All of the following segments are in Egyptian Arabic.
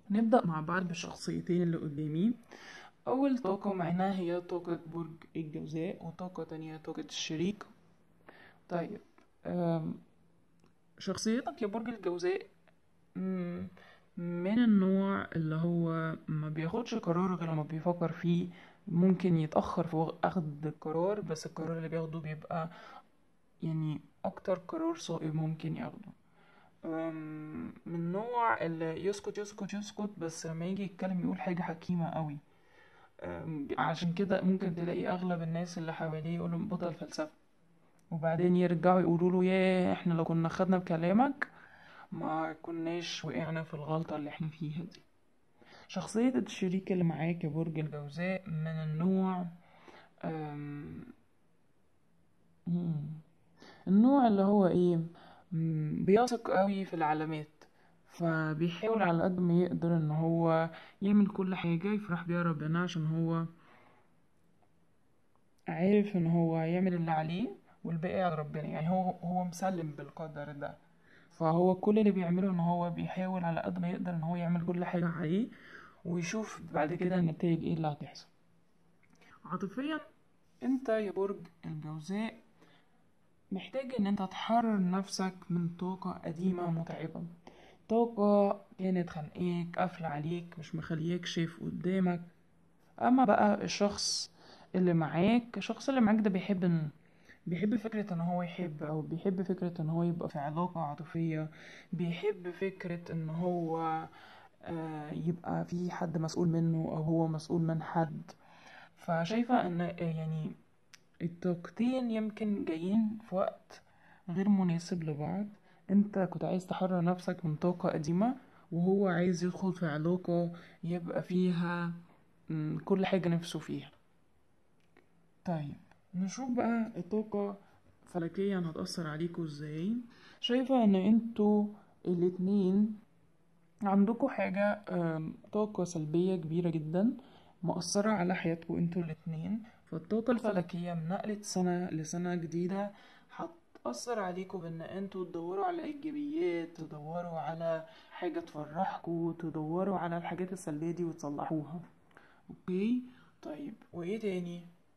نبدأ مع بعض بالشخصيتين اللي قدامي أول طاقة معانا هي طاقة برج الجوزاء وطاقة تانية طاقة الشريك طيب أم، شخصيتك يا برج الجوزاء مم، من النوع اللي هو ما بياخدش قرار غير لما بيفكر فيه ممكن يتأخر في أخذ القرار بس القرار اللي بياخده بيبقى يعني أكتر قرار صائب ممكن ياخده أم، من النوع اللي يسكت يسكت يسكت بس لما يجي يتكلم يقول حاجة حكيمة قوي أم، عشان كده ممكن تلاقي أغلب الناس اللي حواليه يقولوا بطل فلسفة وبعدين يرجعوا يقولوا له ياه احنا لو كنا خدنا بكلامك ما كناش وقعنا في الغلطة اللي احنا فيها دي شخصية الشريك اللي معاك يا برج الجوزاء من النوع أم... مم. النوع اللي هو ايه مم، بيثق قوي في العلامات فبيحاول على قد ما يقدر ان هو يعمل كل حاجة يفرح بيها ربنا عشان هو عارف ان هو يعمل اللي عليه والباقي على ربنا يعني هو هو مسلم بالقدر ده فهو كل اللي بيعمله ان هو بيحاول على قد ما يقدر ان هو يعمل كل حاجة عليه ويشوف بعد كده النتائج ايه اللي هتحصل عاطفيا انت يا برج الجوزاء محتاج ان انت تحرر نفسك من طاقة قديمة متعبة طاقة كانت خانقاك قافلة عليك مش مخلياك شايف قدامك اما بقى الشخص اللي معاك الشخص اللي معاك ده بيحب ان بيحب فكرة ان هو يحب او بيحب فكرة ان هو يبقى في علاقة عاطفية بيحب فكرة ان هو آه، يبقى في حد مسؤول منه او هو مسؤول من حد فشايفة ان آه، يعني الطاقتين يمكن جايين في وقت غير مناسب لبعض انت كنت عايز تحرر نفسك من طاقة قديمة وهو عايز يدخل في علاقة يبقى فيها مم، كل حاجة نفسه فيها طيب نشوف بقى الطاقة فلكيا هتأثر عليكوا ازاي شايفة ان انتوا الاتنين عندكوا حاجة آم، طاقة سلبية كبيرة جدا مؤثرة على حياتكوا انتوا الاتنين فالطاقة الفلكية من نقلة سنة لسنة جديدة هتأثر عليكوا بان انتوا تدوروا على ايجابيات تدوروا على حاجة تفرحكوا تدوروا على الحاجات السلبية دي وتصلحوها اوكي طيب وايه تاني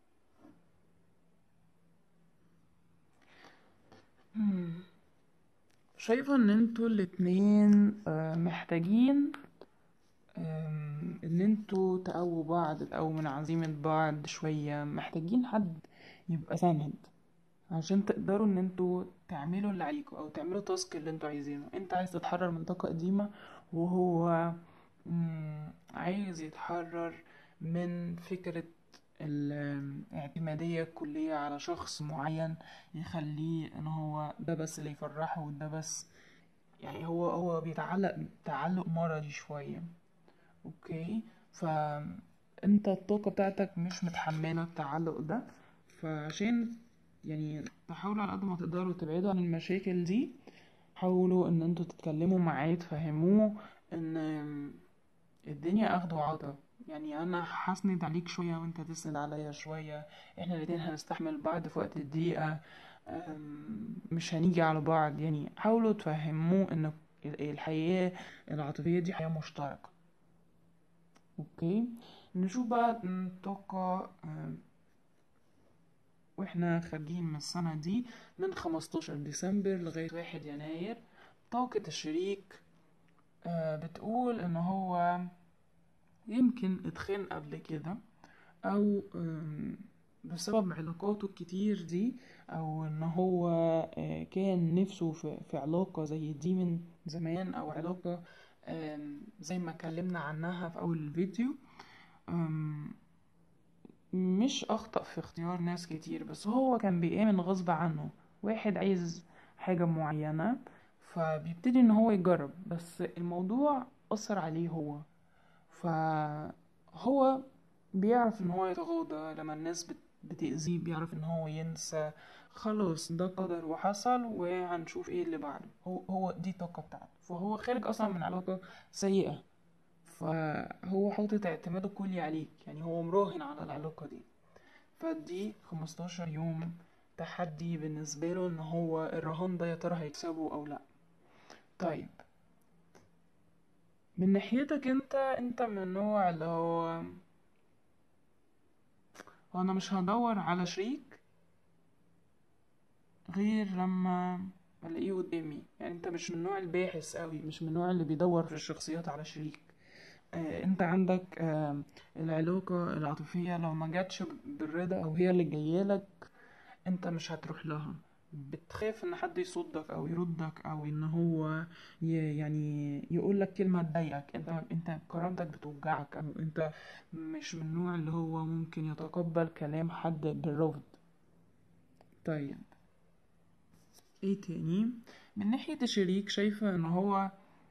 مم. شايفة ان انتوا الاتنين آه، محتاجين آم، ان انتوا تقووا بعض تقووا من عزيمة بعض شوية محتاجين حد يبقى سند عشان تقدروا ان انتوا تعملوا اللي عليكم او تعملوا التاسك اللي انتوا عايزينه انت عايز تتحرر من طاقة قديمة وهو مم، عايز يتحرر من فكرة الاعتمادية الكلية على شخص معين يخليه ان هو ده بس اللي يفرحه وده بس يعني هو هو بيتعلق تعلق مرضي شوية اوكي فانت الطاقة بتاعتك مش متحملة التعلق ده فعشان يعني تحاولوا على قد ما تقدروا تبعدوا عن المشاكل دي حاولوا ان انتوا تتكلموا معاه تفهموه ان الدنيا اخد وعطا يعني انا هسند عليك شوية وانت تسند عليا شوية احنا الاتنين هنستحمل بعض في وقت الضيقة أم، مش هنيجي على بعض يعني حاولوا تفهموه ان الحياة العاطفية دي حياة مشتركة اوكي نشوف بقى الطاقة أم، واحنا خارجين من السنة دي من 15 ديسمبر لغاية 1 يناير طاقة الشريك آه، بتقول ان هو يمكن اتخان قبل كده او آم، بسبب علاقاته الكتير دي او ان هو آه، كان نفسه في في علاقة زي دي من زمان او علاقة آم، زي ما اتكلمنا عنها في اول الفيديو آم، مش اخطأ في اختيار ناس كتير بس هو كان بيآمن غصب عنه واحد عايز حاجة معينة فبيبتدي ان هو يجرب بس الموضوع أثر عليه هو فهو بيعرف ان هو يتغاضى لما الناس بت- بتأذيه بيعرف ان هو ينسى خلاص ده قدر وحصل وهنشوف ايه اللي بعده هو هو دي الطاقة بتاعته فهو خارج اصلا من علاقة سيئة فهو حاطط اعتماده كلي عليك يعني هو مراهن على العلاقة دي فدي 15 يوم تحدي بالنسبة له ان هو الرهان ده يا ترى هيكسبه او لا طيب من ناحيتك انت انت من النوع اللي هو هو انا مش هدور على شريك غير لما الاقيه قدامي يعني انت مش من النوع الباحث قوي مش من النوع اللي بيدور في الشخصيات على شريك آه، انت عندك آه، العلاقة العاطفية لو ما جاتش بالرضا او هي اللي جايلك انت مش هتروح لها بتخاف ان حد يصدك او يردك او ان هو ي- يعني يقول لك كلمة تضايقك انت انت كرامتك بتوجعك او انت مش من النوع اللي هو ممكن يتقبل كلام حد بالرفض طيب ايه تاني من ناحية الشريك شايفة ان هو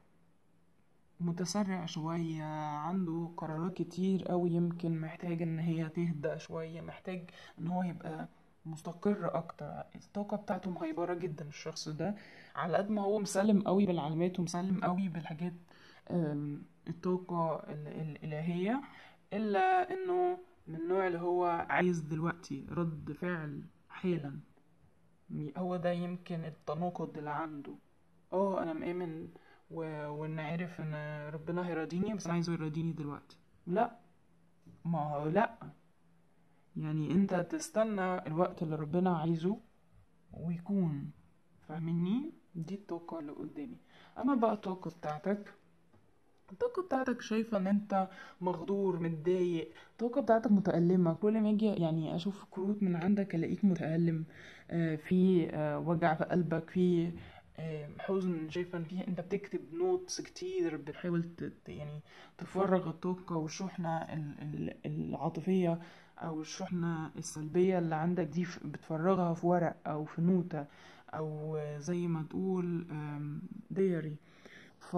متسرع شوية عنده قرارات كتير أوي يمكن محتاج إن هي تهدأ شوية محتاج إن هو يبقى مستقر أكتر الطاقة بتاعته مهيبرة جدا الشخص ده على قد ما هو مسلم أوي بالعلامات ومسلم أوي بالحاجات أم، الطاقة ال- الإلهية إلا إنه من النوع اللي هو عايز دلوقتي رد فعل حالا هو ده يمكن التناقض اللي عنده اه انا مآمن و... وان عارف ان ربنا هيرضيني بس انا عايزه يرضيني دلوقتي لا ما هو لا يعني انت تستنى الوقت اللي ربنا عايزه ويكون فاهمني دي الطاقة اللي قدامي اما بقى الطاقة بتاعتك الطاقة بتاعتك شايفة ان انت مغدور متضايق الطاقة بتاعتك متألمة كل ما اجي يعني اشوف كروت من عندك الاقيك متألم آه، في آه، وجع في قلبك في آه، حزن شايفة ان في انت بتكتب نوتس كتير بتحاول ت- ت- يعني تفرغ الطاقة والشحنة ال- ال- العاطفية او الشحنة السلبية اللي عندك دي ف- بتفرغها في ورق او في نوتة او آه، زي ما تقول دياري ف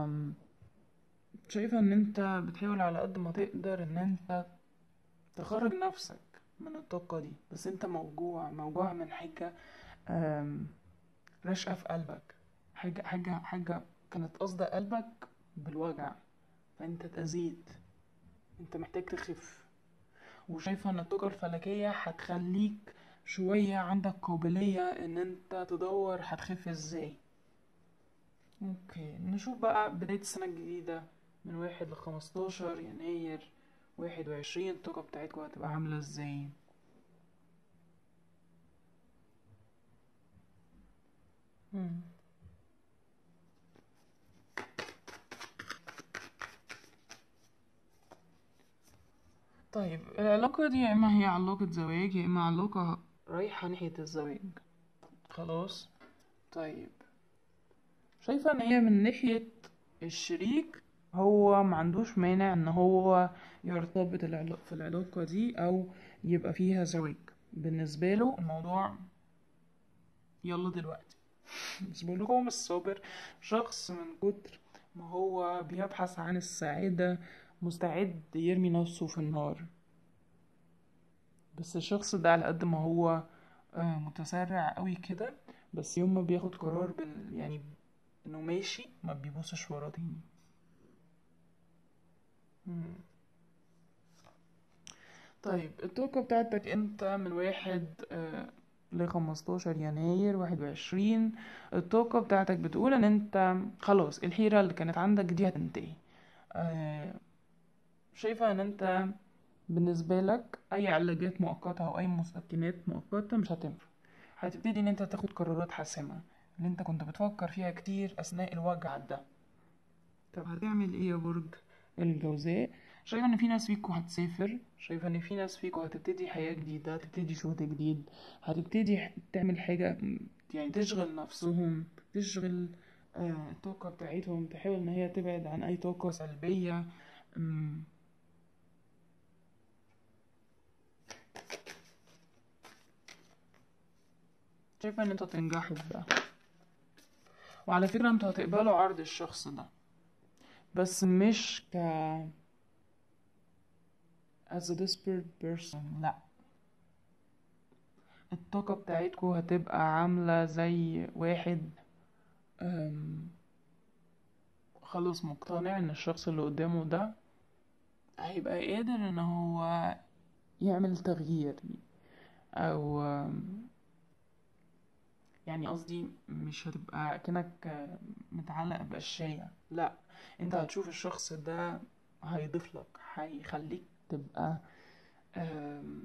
شايفة ان انت بتحاول على قد ما تقدر ان انت تخرج نفسك من الطاقة دي بس انت موجوع موجوع من حاجة آم، راشقة في قلبك حاجة حاجة حاجة كانت قصد قلبك بالوجع فانت اتأذيت انت محتاج تخف وشايفة ان الطاقة الفلكية هتخليك شوية عندك قابلية ان انت تدور هتخف ازاي اوكي نشوف بقى بداية السنة الجديدة من واحد لخمستاشر يناير واحد وعشرين الطاقة بتاعتكم هتبقى عاملة ازاي مم. طيب العلاقة دي يا إما هي علاقة زواج يا إما علاقة رايحة ناحية الزواج خلاص طيب شايفة إن هي من ناحية الشريك هو ما عندوش مانع إن هو يرتبط العلا- في العلاقة دي أو يبقى فيها زواج بالنسبة له الموضوع يلا دلوقتي مش بقولكم هو مش صابر شخص من كتر ما هو بيبحث عن السعادة مستعد يرمي نفسه في النار بس الشخص ده على قد ما هو آه، متسرع قوي كده بس يوم ما بياخد قرار بال يعني انه ماشي ما بيبصش ورا تاني مم. طيب الطاقة بتاعتك انت من واحد آه لخمستاشر يناير واحد وعشرين الطاقة بتاعتك بتقول ان انت خلاص الحيرة اللي كانت عندك دي هتنتهي آه شايفة ان انت بالنسبة لك اي علاجات مؤقتة او اي مسكنات مؤقتة مش هتنفع هتبتدي ان انت تاخد قرارات حاسمة اللي انت كنت بتفكر فيها كتير اثناء الوجع ده طب هتعمل ايه يا برج الجوزاء شايفة ان في ناس فيكو هتسافر شايفة ان في ناس فيكو هتبتدي حياة جديدة هتبتدي شغل جديد هتبتدي ح- تعمل حاجة م، يعني تشغل نفسهم تشغل آه، الطاقة بتاعتهم تحاول ان هي تبعد عن اي طاقة سلبية م، شايفة ان انتوا تنجحوا في ده وعلى فكرة انتوا هتقبلوا عرض الشخص ده بس مش ك as a desperate person لا الطاقة بتاعتكو هتبقى عاملة زي واحد أم، خلاص مقتنع ان الشخص اللي قدامه ده هيبقى قادر ان هو يعمل تغيير او أم، يعني قصدي مش هتبقى كأنك متعلق بأشياء لا انت هتشوف الشخص ده هيضيف لك هيخليك تبقى آم،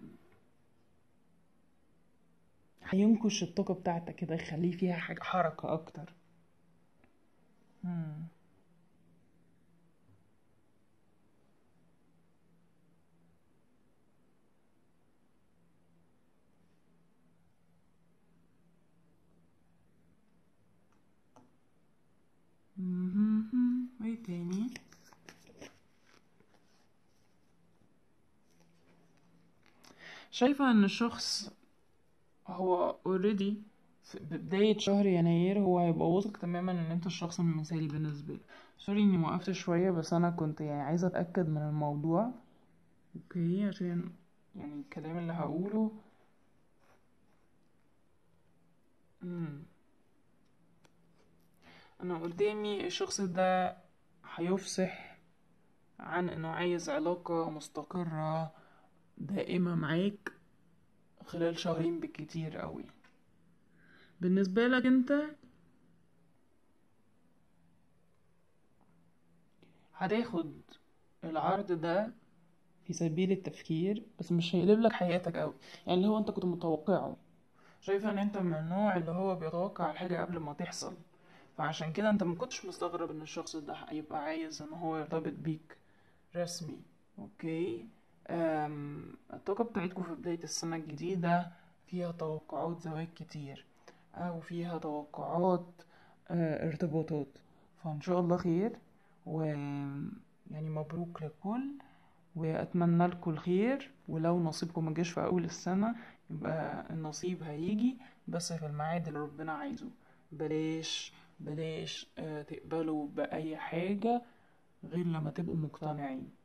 هينكش الطاقة بتاعتك كده يخليه فيها حاجة حركة أكتر مم. مهم. ايه تاني شايفة ان الشخص هو اوريدي ببداية شهر يناير هو هيبقى واثق تماما ان انت الشخص المثالي بالنسبة له سوري اني وقفت شوية بس انا كنت يعني عايزة اتأكد من الموضوع اوكي عشان يعني الكلام اللي هقوله مم. انا قدامي الشخص ده هيفصح عن انه عايز علاقة مستقرة دائمة معاك خلال شهرين بالكتير قوي بالنسبة لك انت هتاخد العرض ده في سبيل التفكير بس مش هيقلب لك حياتك قوي يعني اللي هو انت كنت متوقعه شايفة ان انت من النوع اللي هو بيتوقع الحاجة قبل ما تحصل فعشان كده انت ما كنتش مستغرب ان الشخص ده هيبقى عايز ان هو يرتبط بيك رسمي اوكي أم... الطاقة بتاعتكم في بداية السنة الجديدة فيها توقعات زواج كتير او فيها توقعات آه، ارتباطات فان شاء الله خير و يعني مبروك للكل واتمنى لكم الخير ولو نصيبكم مجاش في اول السنة يبقى النصيب هيجي بس في الميعاد اللي ربنا عايزه بلاش بلاش آه، تقبلوا بأي حاجة غير لما تبقوا مقتنعين